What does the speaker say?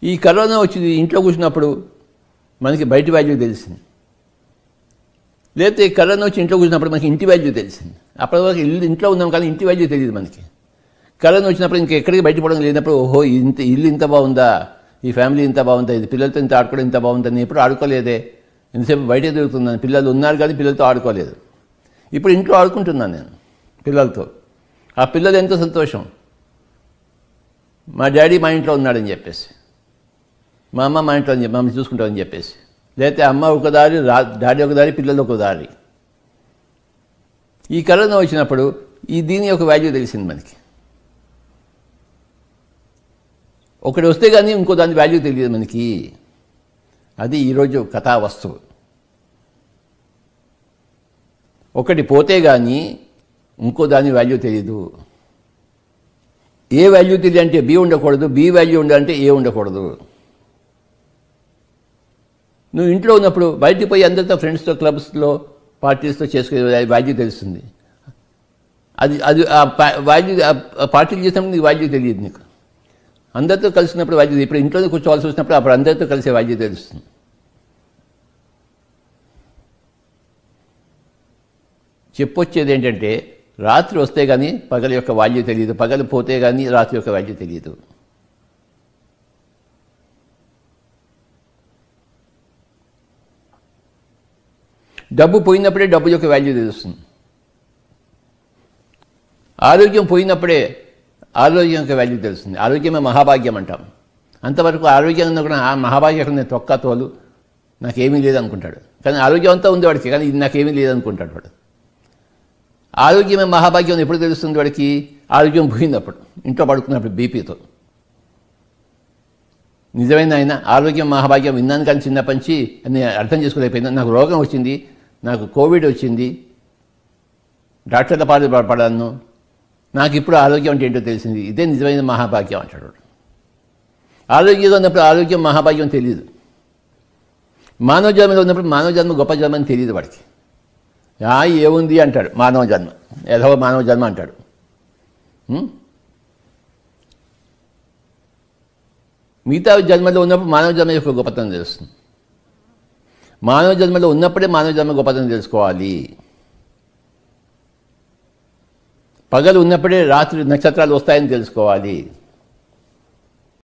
ఈ కరోనా వచ్చి ఇంట్లో కూర్చున్నప్పుడు మనకి బయట వాల్యూ తెలిసింది లేకపోతే కరోనా వచ్చి ఇంట్లో కూర్చున్నప్పుడు మనకి ఇంటి వాల్యూ తెలిసింది అప్పటి వరకు ఇల్లు ఇంట్లో ఉన్నాం కానీ ఇంటి వాల్యూ తెలియదు మనకి కరోనా వచ్చినప్పుడు ఇంకా ఎక్కడికి బయటపడడం లేనప్పుడు ఓహో ఇంత ఇల్లు ఇంత బాగుందా ఈ ఫ్యామిలీ ఇంత బాగుందా ఇది పిల్లలతో ఇంత ఆడుకోవడం ఇంత బాగుందా నేను ఎప్పుడు ఆడుకోలేదే ఇంతసేపు బయట తిరుగుతున్నాను పిల్లలు ఉన్నారు కానీ పిల్లలతో ఆడుకోలేదు ఇప్పుడు ఇంట్లో ఆడుకుంటున్నాను నేను పిల్లలతో ఆ పిల్లలు ఎంతో సంతోషం మా డాడీ మా ఇంట్లో ఉన్నాడని చెప్పేసి మా అమ్మ మా ఇంట్లో మమ్మల్ని చూసుకుంటామని చెప్పేసి లేకపోతే అమ్మ ఒక దారి రా డాడీ ఒక దారి పిల్లలు ఒక దారి ఈ కరోనా వచ్చినప్పుడు ఈ దీని యొక్క వాల్యూ తెలిసింది మనకి ఒకటి వస్తే కానీ ఇంకో దాని వాల్యూ తెలియదు మనకి అది ఈరోజు కథా వస్తువు ఒకటి పోతే కానీ ఇంకో దాని వాల్యూ తెలియదు ఏ వాల్యూ తెలియదు అంటే బి ఉండకూడదు బి వాల్యూ ఉండాలంటే ఏ ఉండకూడదు నువ్వు ఇంట్లో ఉన్నప్పుడు బయటికి పోయి అందరితో ఫ్రెండ్స్తో క్లబ్స్లో పార్టీస్తో చేసుకునే వాల్యూ తెలుస్తుంది అది అది ఆ పా- వాల్యూ ఆ పార్టీలు చేసినప్పుడు నీకు వాల్యూ తెలియదు నీకు అందరితో కలిసినప్పుడు వాల్యూ ఇప్పుడు ఇంట్లోనే కూర్చోవాల్సి వచ్చినప్పుడు అప్పుడు అందరితో కలిసే వాల్యూ తెలుస్తుంది చెప్పొచ్చేది ఏంటంటే రాత్రి వస్తే కానీ పగల యొక్క వాల్యూ తెలియదు పగలు పోతే కానీ రాత్రి యొక్క వాల్యూ తెలియదు డబ్బు పోయినప్పుడే డబ్బు యొక్క వాల్యూ తెలుస్తుంది ఆరోగ్యం పోయినప్పుడే ఆరోగ్యం యొక్క వాల్యూ తెలుస్తుంది ఆరోగ్యమే మహాభాగ్యం అంటాం అంతవరకు ఆరోగ్యం ఉన్నా కూడా ఆ మహాభాగ్యం నేను తొక్క తోలు నాకేమీ లేదనుకుంటాడు కానీ ఆరోగ్యం అంతా ఉంది వాడికి కానీ ఇది నాకేమీ లేదనుకుంటాడు వాడు ఆరోగ్యమే మహాభాగ్యం ఎప్పుడు తెలుస్తుంది వాడికి ఆరోగ్యం పోయినప్పుడు ఇంట్లో పడుకున్నప్పుడు బీపీతో నిజమైన ఆయన ఆరోగ్యం మహాభాగ్యం విన్నాను కానీ చిన్నప్పటి నుంచి నేను అర్థం చేసుకోలేకపోయినా నాకు రోగం వచ్చింది నాకు కోవిడ్ వచ్చింది డాక్టర్ల పాలు పడాను నాకు ఇప్పుడు ఆరోగ్యం అంటే ఏంటో తెలిసింది ఇదే నిజమైన మహాభాగ్యం అంటాడు వాడు. ఆరోగ్యంగా ఉన్నప్పుడు ఆరోగ్యం మహాభాగ్యం తెలియదు మానవ జన్మలో ఉన్నప్పుడు మానవ జన్మ గొప్ప జన్మ అని తెలియదు వాడికి ఆ ఏముంది అంటాడు మానవ జన్మ ఏదో మానవ జన్మ అంటాడు ఉం? మిగతా జన్మలో ఉన్నప్పుడు మానవ జన్మ యొక్క గొప్పతనం తెలుస్తుంది మానవ జన్మలో ఉన్నప్పుడే మానవ జన్మ గొప్పతనం తెలుసుకోవాలి పగలు ఉన్నప్పుడే రాత్రి నక్షత్రాలు వస్తాయని తెలుసుకోవాలి